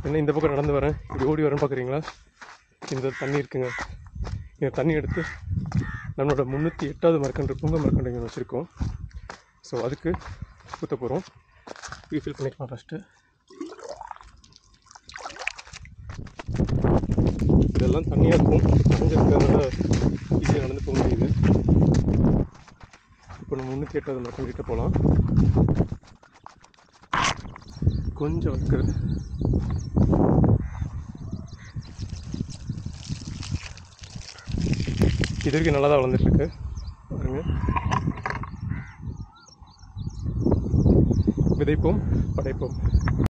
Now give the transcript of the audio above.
என்ன இந்த பக்கம் நடந்து வரேன் இப்படி ஓடி வரேன்னு பார்க்குறீங்களா இந்த தண்ணி இருக்குங்க இந்த தண்ணி எடுத்து நம்மளோட முந்நூற்றி எட்டாவது மரக்கன்று புங்க மரக்கன்று இங்கே வச்சுருக்கோம் ஸோ அதுக்கு ஊற்ற போகிறோம் ரீஃபில் பண்ணிக்கலாம் ஃபஸ்ட்டு இதெல்லாம் தண்ணியாக இருக்கும் நனைஞ்சிருக்கிறதுனால ஈஸியாக நடந்து போக முடியுது இப்போ நம்ம முந்நூற்றி எட்டாவது மரக்கன்று கிட்ட போகலாம் கொஞ்சம் வைக்கிறது இது வரைக்கும் நல்லா தான் வளர்ந்துட்டுருக்கு பாருங்க விதைப்போம் படைப்போம்